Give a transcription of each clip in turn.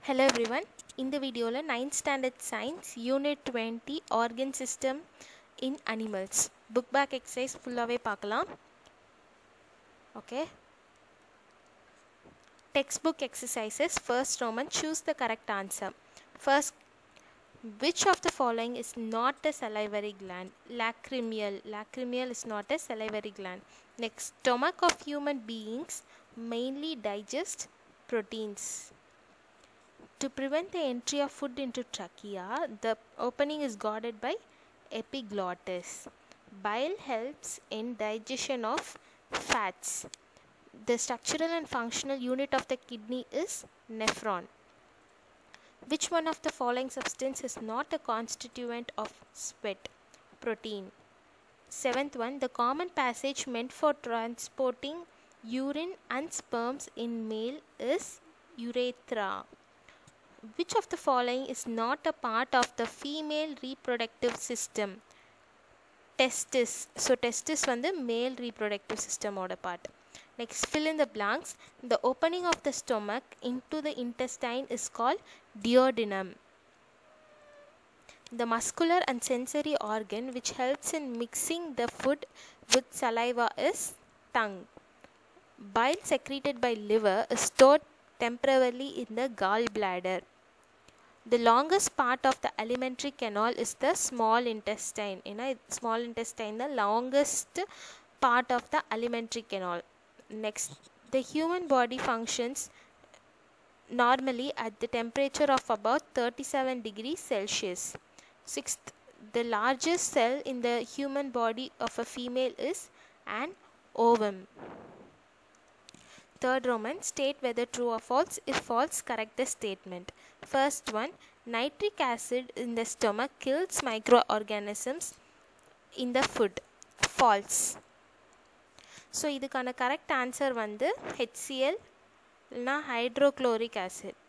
Hello everyone இந்த வீடியோவில் ninth standard science unit twenty organ system in animals book back exercise ஃபுல்லாகவே பார்க்கலாம் okay textbook exercises first Roman choose the correct answer first which of the following is not a salivary gland lacrimal lacrimal is not a salivary gland next stomach of human beings mainly digest proteins to prevent the entry of food into trachea the opening is guarded by epiglottis bile helps in digestion of fats the structural and functional unit of the kidney is nephron which one of the following substance is not a constituent of sweat? Protein. Seventh one, the common passage meant for transporting urine and sperms in male is urethra. Which of the following is not a part of the female reproductive system? Testis. So testis வந்து male reproductive system ஓட part. Next, fill in the blanks. The opening of the stomach into the intestine is called duodenum. The muscular and sensory organ which helps in mixing the food with saliva is tongue. Bile secreted by liver is stored temporarily in the gallbladder. The longest part of the alimentary canal is the small intestine. You know, small intestine, the longest part of the alimentary canal. Next, the human body functions normally at the temperature of about 37 degrees Celsius. Sixth, the largest cell in the human body of a female is an ovum. Third Roman, state whether true or false. If false, correct the statement. First one, nitric acid in the stomach kills microorganisms in the food. False. So இதுக்கான correct answer வந்து HCL இல்லைனா hydrochloric acid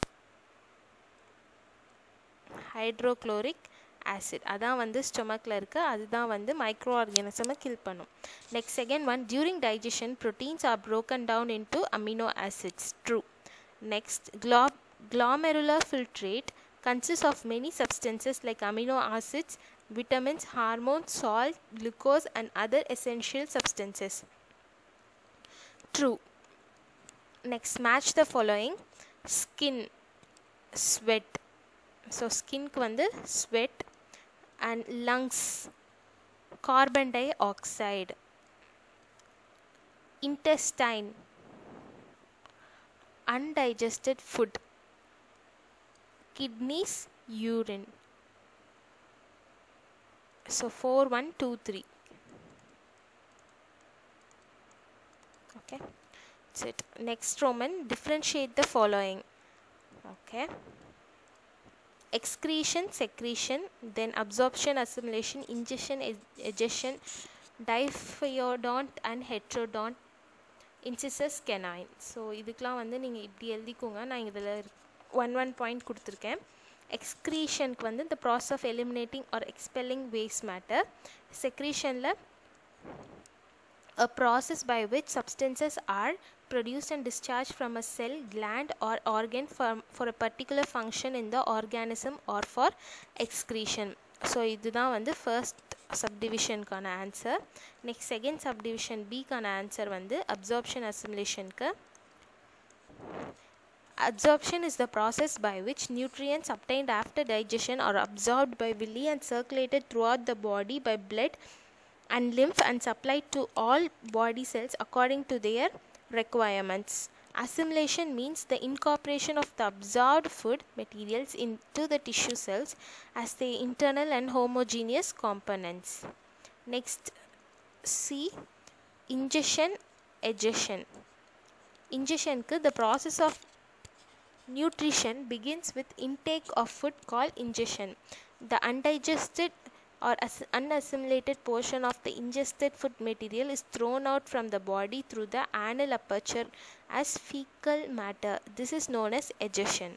hydrochloric acid அதான் வந்து ஸ்டொமக்கில் இருக்குது அதுதான் வந்து micro ஆர்கானிசமை கில் பண்ணும் next second one during digestion proteins are broken down into amino acids true next க்ளா glomerular filtrate consists of many substances like amino acids, vitamins, hormones, salt, glucose, and other essential substances. True. Next, match the following skin, sweat. So, skin வந்து sweat and lungs, carbon dioxide, intestine, undigested food, kidneys, urine. So 4, 1, 2, 3. Okay, that's it. Next Roman, differentiate the following. Okay, excretion, secretion, then absorption, assimilation, ingestion, egestion, diphyodont and heterodont, incisors canine so இதுக்கெலாம் வந்து நீங்கள் இப்படி எழுதிக்கோங்க நான் இதில் one one point கொடுத்துருக்கேன் எக்ஸ்க்ரீஷனுக்கு வந்து இந்த process of eliminating or expelling waste matter செக்ரீஷனில் a process by which substances are produced and discharged from a cell, gland, or organ for, for a particular function in the organism or for excretion. So இதுதான் வந்து first சப்டிவிஷனுக்கான answer next second subdivision பிக்கான answer வந்து absorption அசிமுலேஷனுக்கு Absorption is the process by which nutrients obtained after digestion are absorbed by villi and circulated throughout the body by blood and lymph and supplied to all body cells according to their requirements. Assimilation means the incorporation of the absorbed food materials into the tissue cells as the internal and homogeneous components. Next, C. Ingestion, egestion. Ingestion, the process of nutrition begins with intake of food called ingestion. The undigested or unassimilated portion of the ingested food material is thrown out from the body through the anal aperture as fecal matter. This is known as egestion.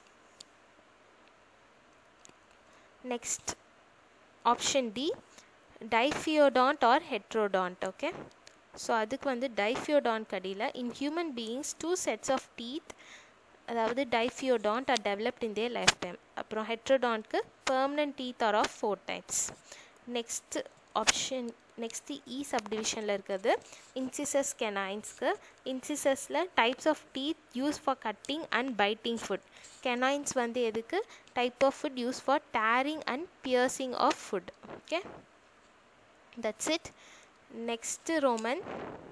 Next, option D diphyodont or heterodont. Okay. So அதுக்கு வந்து diphyodont கடியில் in human beings two sets of teeth அதாவது diphyodont are developed in their lifetime அப்புறம் ஹெட்ரோடான்ட்க்கு permanent teeth are of four types next option next E சப்டிவிஷனில் இருக்கிறது incisors கெனாயின்ஸ்க்கு இன்சிசஸில் types of teeth use for cutting and biting food canines வந்து எதுக்கு type of food use for tearing and piercing of food okay that's it next Roman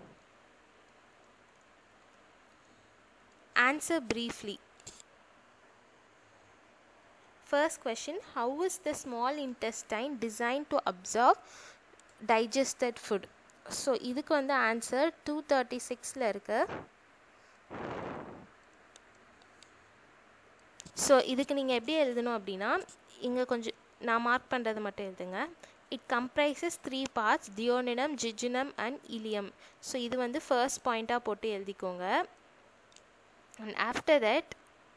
Answer briefly. First question How is the small intestine designed to absorb digested food? So இதுக்கு வந்து answer two thirty சிக்ஸில் இருக்கு so இதுக்கு நீங்கள் எப்படி எழுதணும் அப்படின்னா இங்கே கொஞ்சம் நான் மார்க் பண்ணுறது மட்டும் எழுதுங்க it comprises three parts duodenum jejunum and ileum so இது வந்து ஃபர்ஸ்ட் பாயிண்ட்டாக போட்டு எழுதிக்கோங்க and after that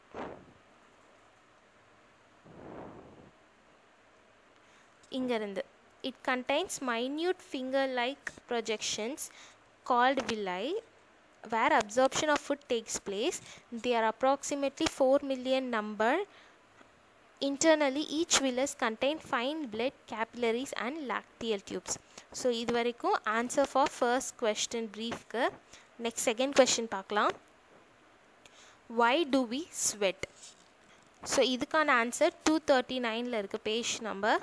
இங்கிருந்து it contains minute finger like projections called villi where absorption of food takes place they are approximately 4 million number internally each villus contain fine blood capillaries and lacteal tubes so இது வரைக்கும் answer for first question ப்ரீஃப்க்கு next second question பார்க்கலாம் why do we sweat so இதுக்கான answer two thirty நைனில் இருக்குது page number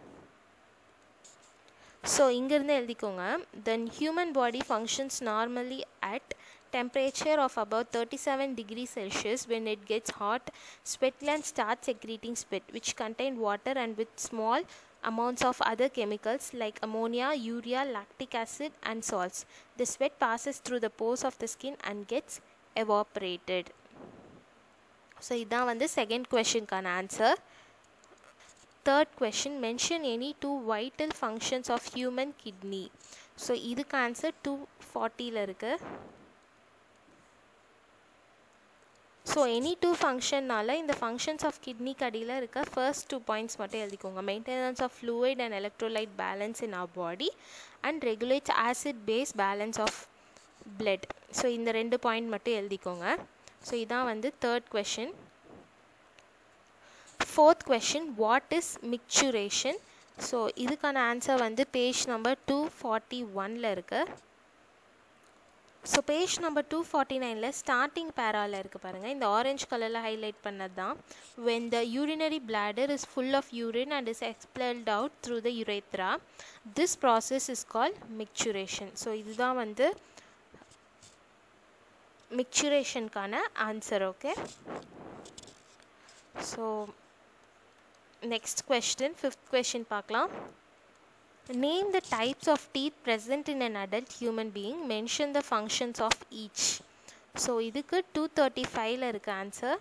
so இங்கேருந்து எழுதிக்கோங்க then human body functions normally at temperature of about 37 degrees Celsius when it gets hot sweat glands start secreting sweat which contain water and with small amounts of other chemicals like ammonia urea lactic acid and salts the sweat passes through the pores of the skin and gets evaporated so இதான் வந்து second கொஷினுக்கான answer third question mention any two vital functions of human kidney so இதுக்கு answer two ஃபார்ட்டியில் இருக்குது so any two ஃபங்க்ஷன்னால இந்த functions of கிட்னிக்கு அடியில் இருக்க first two points மட்டும் எழுதிக்கோங்க maintenance of fluid and electrolyte balance in our body and regulates acid base balance of blood so இந்த ரெண்டு பாயிண்ட் மட்டும் எழுதிக்கோங்க ஸோ இதான் வந்து third question fourth question what is micturition so இதுக்கான ஆன்சர் வந்து பேஜ் நம்பர் டூ ஃபார்ட்டி ஒனில் இருக்குது so page number two forty நைனில் ஸ்டார்டிங் பேராவில் இருக்குது பாருங்கள் இந்த ஆரஞ்சு கலரில் ஹைலைட் பண்ணது தான் when the urinary bladder is full of urine and is expelled out through the urethra this process is call micturition so இதுதான் வந்து மிக்சுரேஷனுக்கான answer okay so next question fifth question பார்க்கலாம் name the types of teeth present in an adult human being mention the functions of each so இதுக்கு two thirty ஃபைவ்ல இருக்கு answer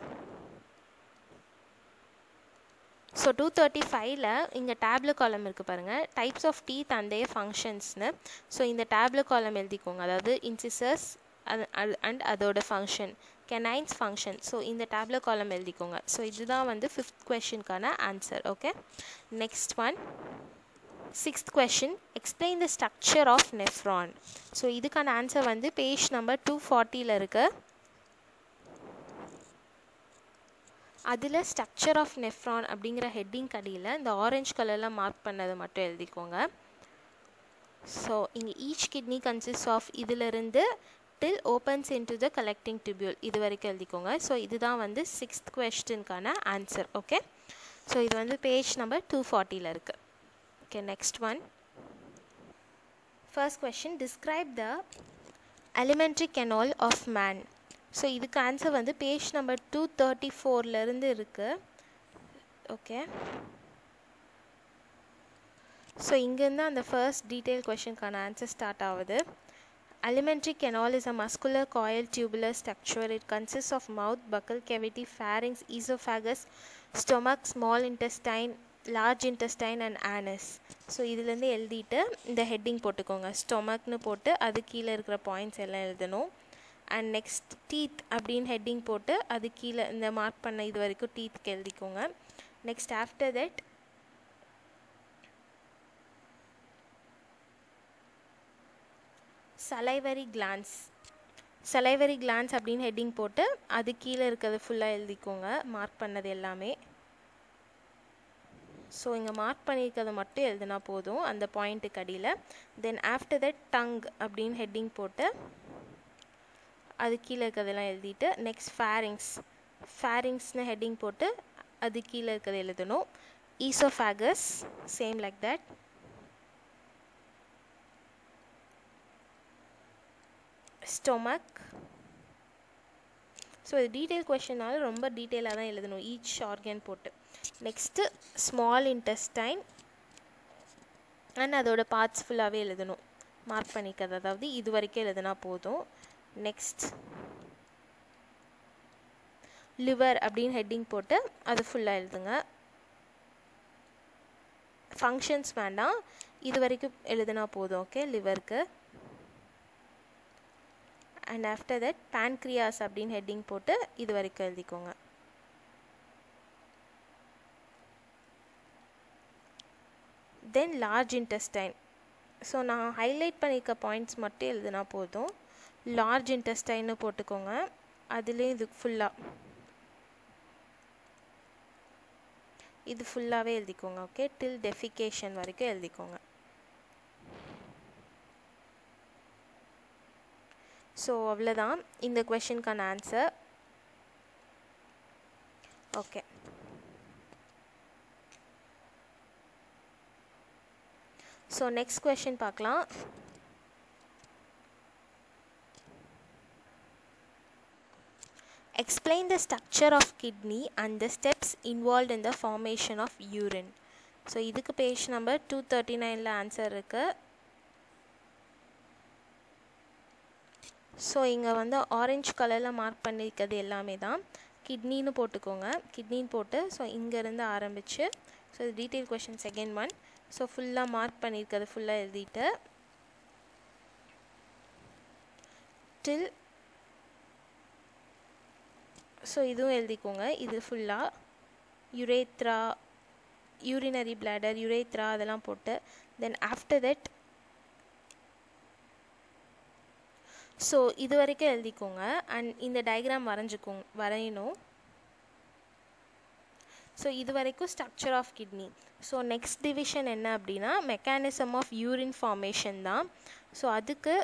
so two thirty ஃபைவ்ல இங்கே டேப்லு column இருக்குது பாருங்கள் types of teeth and ஃபங்க்ஷன்ஸ்னு so இந்த டேப்லு காலம் எழுதிக்கோங்க அதாவது இன்சிசஸ் அண்ட் அதோட ஃபங்க்ஷன் கெனைன்ஸ் ஃபங்க்ஷன் ஸோ இந்த டேப்லோ காலம் எழுதிக்கோங்க ஸோ இதுதான் வந்து ஃபிஃப்த் கொஷினுக்கான answer okay next one sixth question explain the structure of nephron so இதுக்கான ஆன்சர் வந்து பேஜ் நம்பர் டூ ஃபார்ட்டியில் இருக்கு அதில் ஸ்ட்ரக்சர் ஆஃப் நெஃப்ரான் அப்படிங்கிற ஹெட்டிங் கடியில் இந்த ஆரஞ்சு கலரில் மார்க் பண்ணதை மட்டும் எழுதிக்கோங்க ஸோ இங்கே ஈச் கிட்னி கன்சிஸ்ட் ஆஃப் இதிலிருந்து till opens into the collecting tubule இது வரைக்கும் எழுதிக்கோங்க ஸோ இதுதான் வந்து சிக்ஸ்த் கொஸ்டினுக்கான ஆன்சர் ஓகே ஸோ இது வந்து பேஜ் நம்பர் டூ ஃபார்ட்டியில் இருக்குது okay next one first question describe the alimentary canal of man so இதுக்கு ஆன்சர் வந்து பேஜ் நம்பர் டூ தேர்ட்டி ஃபோர்லேருந்து இருக்குது ஓகே ஸோ இங்கேருந்து அந்த ஃபர்ஸ்ட் டீட்டெயில் கொஷனுக்கான ஆன்சர் ஸ்டார்ட் ஆகுது Alimentary canal is a muscular coiled tubular structure. It consists of mouth, buccal cavity, pharynx, esophagus, stomach, small intestine, large intestine and anus. So இதுலேருந்து எழுதிட்டு இந்த heading போட்டுக்கோங்க ஸ்டொமக்னு போட்டு அது கீழே இருக்கிற பாயிண்ட்ஸ் எல்லாம் எழுதணும் அண்ட் நெக்ஸ்ட் டீத் அப்படின்னு ஹெட்டிங் போட்டு அது கீழே இந்த மார்க் பண்ண இது வரைக்கும் டீத்துக்கு எழுதிக்கோங்க next after that salivary glands salivary glands அப்படின்னு ஹெட்டிங் போட்டு அது கீழே இருக்கிறது ஃபுல்லாக எழுதிக்கோங்க மார்க் பண்ணது எல்லாமே ஸோ இங்கே மார்க் பண்ணியிருக்கிறது மட்டும் எழுதுனா போதும் அந்த பாயிண்ட்டுக்கு அடியில் தென் ஆஃப்டர் தட் டங் அப்படின்னு ஹெட்டிங் போட்டு அது கீழே இருக்கிறதெல்லாம் எழுதிட்டு நெக்ஸ்ட் ஃபேரிங்ஸ் ஃபேரிங்ஸ்னு ஹெட்டிங் போட்டு அது கீழே இருக்கிறது எழுதணும் oesophagus same like that stomach so இது டீட்டெயில் கொஷினால ரொம்ப டீட்டெயிலாக தான் எழுதணும் ஈச் ஆர்கன் போட்டு நெக்ஸ்ட்டு ஸ்மால் இன்டெஸ்டைன் அண்ட் அதோட பார்ட்ஸ் ஃபுல்லாகவே எழுதணும் மார்க் பண்ணிக்கிறது அதாவது இது வரைக்கும் எழுதுனா போதும் நெக்ஸ்ட் லிவர் அப்படின்னு ஹெட்டிங் போட்டு அது ஃபுல்லாக எழுதுங்க ஃபங்க்ஷன்ஸ் வேண்டாம் இது வரைக்கும் எழுதுனா போதும் ஓகே லிவருக்கு அண்ட் ஆஃப்டர் தட் பேன்க்ரியாஸ் அப்படின்னு ஹெட்டிங் போட்டு இது வரைக்கும் எழுதிக்கோங்க தென் லார்ஜ் இன்டெஸ்டைன் ஸோ நான் ஹைலைட் பண்ணியிருக்க பாயிண்ட்ஸ் மட்டும் எழுதுனா போதும் லார்ஜ் இன்டெஸ்டைன்னு போட்டுக்கோங்க அதுலேயும் இது ஃபுல்லாக இது ஃபுல்லாகவே எழுதிக்கோங்க ஓகே டில் டெஃபிகேஷன் வரைக்கும் எழுதிக்கோங்க ஸோ அவ்வளோதான் இந்த கொஷினுக்கான answer okay so next question பார்க்கலாம் Explain the structure of kidney and the steps involved in the formation of urine. So இதுக்கு பேஜ் நம்பர் டூ தேர்ட்டி நைனில் ஆன்சர் இருக்குது ஸோ இங்கே வந்து ஆரஞ்சு கலரில் மார்க் பண்ணியிருக்கிறது எல்லாமே தான் கிட்னின்னு போட்டுக்கோங்க கிட்னின்னு போட்டு ஸோ இங்கேருந்து ஆரம்பித்து ஸோ இது detail question second one so ஃபுல்லாக மார்க் பண்ணியிருக்கிறது ஃபுல்லாக எழுதிட்டு டில் ஸோ இதுவும் எழுதிக்கோங்க இது ஃபுல்லாக யுரேத்ரா யூரினரி பிளாடர் யுரேத்ரா அதெல்லாம் போட்டு தென் ஆஃப்டர் தட் ஸோ இது வரைக்கும் எழுதிக்கோங்க அண்ட் இந்த டயக்ராம் வரைஞ்சிக்கோங்க வரையணும் ஸோ இது வரைக்கும் structure of kidney so next division என்ன அப்படின்னா மெக்கானிசம் ஆஃப் யூரின் ஃபார்மேஷன் தான் ஸோ அதுக்கு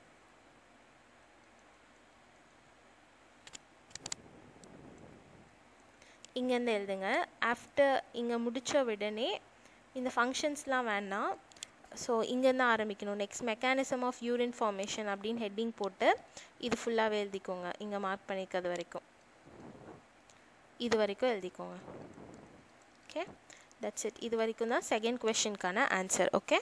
இங்கேருந்து எழுதுங்க ஆஃப்டர் இங்கே முடித்த உடனே இந்த ஃபங்க்ஷன்ஸ்லாம் வேண்டாம் ஸோ இங்கேருந்து ஆரம்பிக்கணும் next mechanism of urine formation அப்படின்னு ஹெட்டிங் போட்டு இது ஃபுல்லாகவே எழுதிக்கோங்க இங்கே மார்க் பண்ணிக்கிறது வரைக்கும் இது வரைக்கும் எழுதிக்கோங்க ஓகே தட்ஸ் இட் இது வரைக்கும் தான் செகண்ட் கொஷனுக்கான answer okay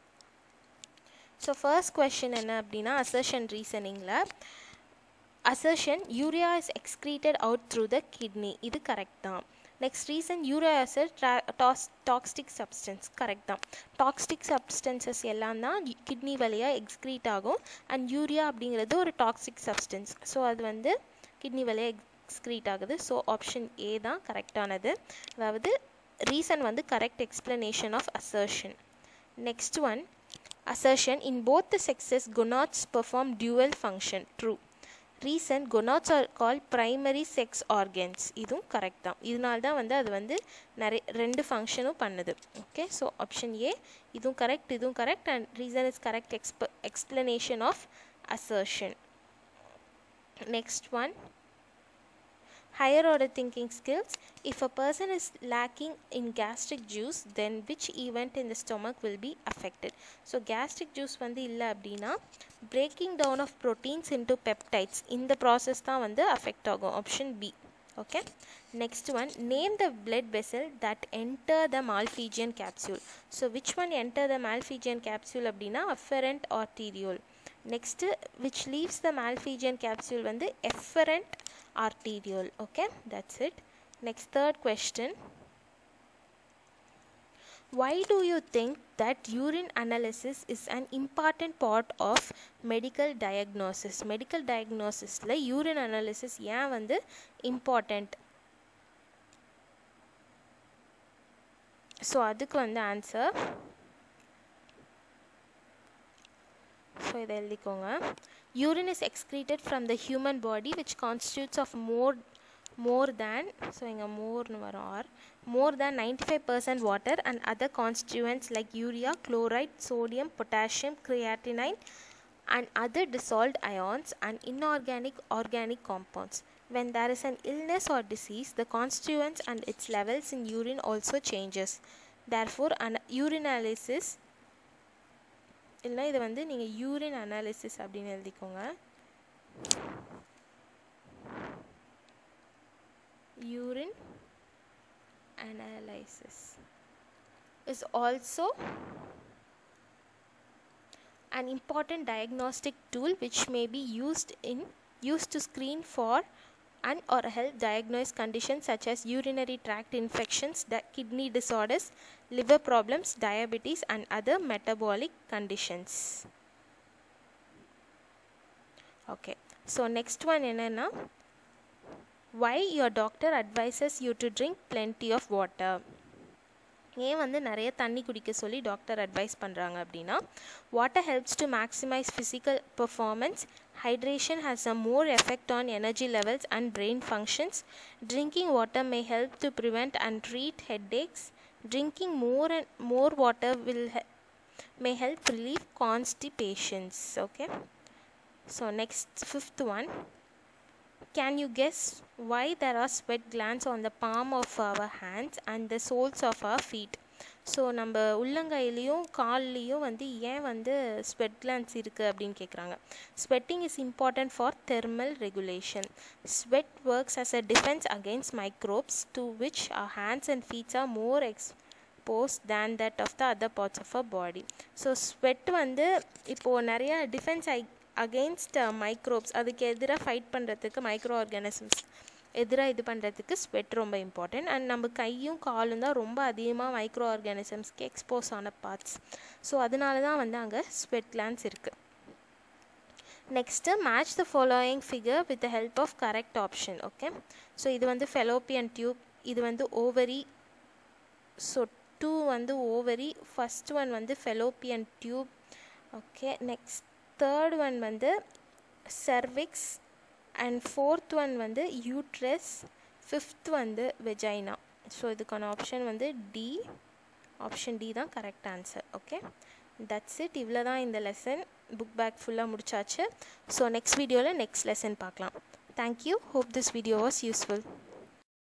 so first question என்ன அப்படின்னா அசர்ஷன் ரீசனிங்கில் assertion urea is excreted out through the kidney இது கரெக்ட் தான் next reason urea is a tox toxic substance correct தான் டாக்ஸ்டிக் சப்ஸ்டன்சஸ் எல்லாம் தான் கிட்னி வழியாக எக்ஸ்க்ரீட் ஆகும் அண்ட் யூரியா அப்படிங்கிறது ஒரு டாக்ஸிக் சப்ஸ்டன்ஸ் ஸோ அது வந்து கிட்னி வழியாக எக்ஸ்க்ரீட் ஆகுது ஸோ ஆப்ஷன் ஏ தான் கரெக்டானது அதாவது ரீசன் வந்து correct explanation of assertion next one assertion in both the sexes gonads perform dual function true reason gonads are call primary sex organs இதுவும் correct தான் இதனால தான் வந்து அது வந்து நிறைய ரெண்டு ஃபங்க்ஷனும் பண்ணுது ஓகே ஸோ ஆப்ஷன் ஏ இதுவும் கரெக்ட் இதுவும் correct and reason is correct ex explanation of assertion next one higher order thinking skills if a person is lacking in gastric juice then which event in the stomach will be affected so gastric juice வந்து இல்லை அப்படின்னா breaking down of proteins into peptides இந்த process தான் வந்து affect ஆகும் option B okay next one name the blood vessel that enter the malphigian capsule so which one enter the malphigian capsule அப்படின்னா afferent arteriole next which leaves the malphigian capsule வந்து efferent arteriole okay that's it next third question why do you think that urine analysis is an important part of medical diagnosis medical diagnosisல urine analysis ஏன் வந்து important so அதுக்கு வந்து answer so இதை எழுதிக்கோங்க urine is excreted from the human body which constitutes of more more than so இங்கே மோர்னு வரும் or more than 95% water and other constituents like urea chloride sodium potassium creatinine and other dissolved ions and inorganic organic compounds when there is an illness or disease the constituents and its levels in urine also changes therefore an urinalysis இல்லைனா இதை வந்து நீங்கள் urine analysis அப்படின்னு எழுதிக்கோங்க urine analysis is also an important diagnostic tool which may be used in used to screen for and or help diagnose conditions such as urinary tract infections, di- kidney disorders, liver problems, diabetes and other metabolic conditions. Okay, so next one என்னன்னா why your doctor advises you to drink plenty of water ஏன் வந்து நிறைய தண்ணி குடிக்க சொல்லி doctor advise பண்ணுறாங்க அப்படின்னா water helps to maximise physical performance hydration has a more effect on energy levels and brain functions drinking water may help to prevent and treat headaches drinking more and more water will may help relieve constipations okay so next fifth one can you guess why there are sweat glands on the palm of our hands and the soles of our feet so நம்ம உள்ளங்கையிலையும் கால்லையும் வந்து ஏன் வந்து sweat glands இருக்குது அப்படின்னு கேட்குறாங்க sweating is important for thermal regulation sweat works as a defence against microbes to which our hands and feets are more expose than that of the other parts of a body so sweat வந்து இப்போது நிறைய defence ஐ against microbes அதுக்கு எதிராக fight பண்ணுறதுக்கு micro organisms எதிராக இது பண்ணுறதுக்கு sweat ரொம்ப இம்பார்ட்டன்ட் அண்ட் நம்ம கையும் காலும் தான் ரொம்ப அதிகமாக மைக்ரோ ஆர்கானிசம்ஸ்க்கு எக்ஸ்போஸ் ஆன பார்ட்ஸ் ஸோ அதனால தான் வந்து அங்கே ஸ்வெட் கிளான்ஸ் இருக்குது next match the following figure with the help of correct option okay so இது வந்து ஃபெலோப்பியன் டியூப் இது வந்து ஓவரி ஸோ டூ வந்து ஓவரி ஃபஸ்ட் ஒன் வந்து fallopian tube okay next third one வந்து சர்விக்ஸ் அண்ட் ஃபோர்த் ஒன் வந்து uterus fifth வந்து vagina so இதுக்கான ஆப்ஷன் வந்து டி ஆப்ஷன் டி தான் correct answer okay that's it இவ்வளோ தான் இந்த லெசன் புக் பேக் ஃபுல்லாக முடிச்சாச்சு ஸோ நெக்ஸ்ட் வீடியோவில் நெக்ஸ்ட் லெசன் பார்க்கலாம் thank you hope this video was useful